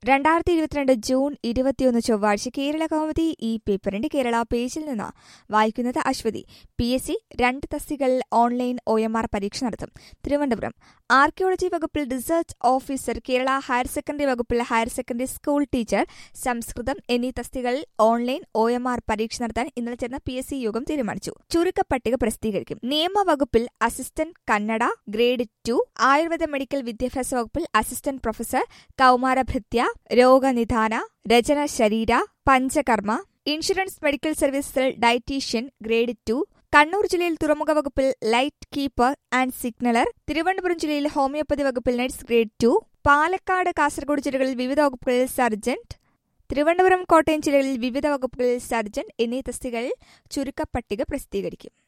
രണ്ടായിരത്തി ഇരുപത്തിരണ്ട് ജൂൺ ഇരുപത്തിയൊന്ന് ചൊവ്വാഴ്ച കേരള കൗമുദി ഈ പേപ്പറിന്റെ കേരള പേജിൽ നിന്ന് വായിക്കുന്നത് അശ്വതി പി എസ് സി രണ്ട് തസ്തികകളിൽ ഓൺലൈൻ ഒ എം ആർ പരീക്ഷ നടത്തും തിരുവനന്തപുരം ആർക്കിയോളജി വകുപ്പിൽ research officer Kerala higher secondary വകുപ്പിൽ higher secondary school teacher Samskritam എന്നീ തസ്തികകളിൽ ഓൺലൈൻ ഒ എം ആർ പരീക്ഷ നടത്താൻ ഇന്നലെ ചേർന്ന പി എസ് സി യോഗം തീരുമാനിച്ചു ചുരുക്കപ്പട്ടിക പ്രസിദ്ധീകരിക്കും നിയമവകുപ്പിൽ assistant Kannada grade two Ayurveda medical വിദ്യാഭ്യാസ വകുപ്പിൽ അസിസ്റ്റന്റ് പ്രൊഫസർ കൌമാരഭൃത്യ രോഗനിദാന രചന ശരീര പഞ്ചകർമ്മ ഇൻഷുറൻസ് മെഡിക്കൽ സർവീസിൽ ഡയറ്റീഷ്യൻ ഗ്രേഡ് ടു കണ്ണൂർ ജില്ലയിൽ തുറമുഖ വകുപ്പിൽ light keeper and signaller Thiruvananthapuram ജില്ലയിൽ ഹോമിയോപ്പതി വകുപ്പിൽ nurse grade two Palakkad Kasargod ജില്ലകളിൽ വിവിധ വകുപ്പുകളിൽ സർജന്റ് തിരുവനന്തപുരം കോട്ടയം ജില്ലകളിൽ വിവിധ വകുപ്പുകളിൽ സർജന്റ് എന്നീ തസ്തികകളിൽ ചുരുക്കപ്പട്ടിക പ്രസിദ്ധീകരിക്കും